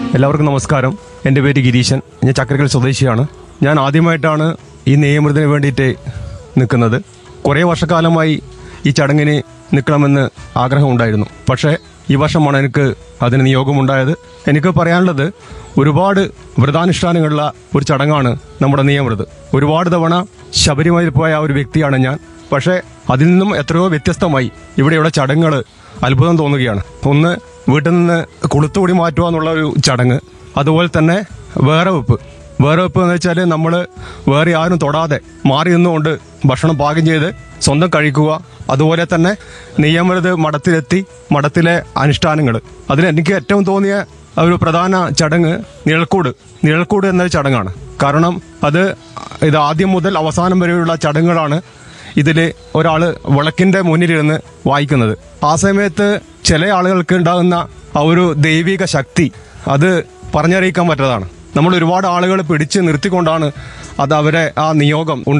എല്ലാവർക്കും നമസ്കാരം എൻ്റെ പേര് ഗിരീശൻ ഞാൻ ചക്രക്കൽ സ്വദേശിയാണ് ഞാൻ ആദ്യമായിട്ടാണ് ഈ നെയ്യമൃതിന് വേണ്ടിയിട്ട് നിൽക്കുന്നത് കുറേ വർഷക്കാലമായി ഈ ചടങ്ങിന് നിൽക്കണമെന്ന് ആഗ്രഹമുണ്ടായിരുന്നു പക്ഷേ ഈ വർഷമാണ് എനിക്ക് അതിന് നിയോഗമുണ്ടായത് എനിക്ക് പറയാനുള്ളത് ഒരുപാട് വ്രതാനുഷ്ഠാനങ്ങളുള്ള ഒരു ചടങ്ങാണ് നമ്മുടെ നിയമൃത് ഒരുപാട് തവണ ശബരിമലയിൽ പോയ ആ ഒരു വ്യക്തിയാണ് ഞാൻ പക്ഷേ അതിൽ നിന്നും എത്രയോ വ്യത്യസ്തമായി ഇവിടെയുള്ള ചടങ്ങുകൾ അത്ഭുതം തോന്നുകയാണ് ഒന്ന് വീട്ടിൽ നിന്ന് കൊളുത്തുകൂടി മാറ്റുക എന്നുള്ള ഒരു ചടങ്ങ് അതുപോലെ തന്നെ വേറെ വെപ്പ് വേറെ വെപ്പ് എന്ന് വെച്ചാൽ നമ്മൾ വേറെ ആരും തൊടാതെ മാറി നിന്നുകൊണ്ട് ഭക്ഷണം പാകം ചെയ്ത് സ്വന്തം കഴിക്കുക അതുപോലെ തന്നെ നെയ്യമരുത് മഠത്തിലെത്തി മഠത്തിലെ അനുഷ്ഠാനങ്ങൾ അതിൽ എനിക്ക് ഏറ്റവും തോന്നിയ ഒരു പ്രധാന ചടങ്ങ് നിഴൽക്കൂട് നിഴൽക്കൂട് എന്നൊരു ചടങ്ങാണ് കാരണം അത് ഇത് ആദ്യം മുതൽ അവസാനം വരെയുള്ള ചടങ്ങുകളാണ് ഇതിൽ ഒരാൾ വിളക്കിന്റെ മുന്നിലിരുന്ന് വായിക്കുന്നത് ആ സമയത്ത് ചില ആളുകൾക്ക് ഉണ്ടാകുന്ന ആ ഒരു ദൈവിക ശക്തി അത് പറഞ്ഞറിയിക്കാൻ പറ്റതാണ് നമ്മൾ ഒരുപാട് ആളുകൾ പിടിച്ച് നിർത്തിക്കൊണ്ടാണ് അത് അവരെ ആ നിയോഗം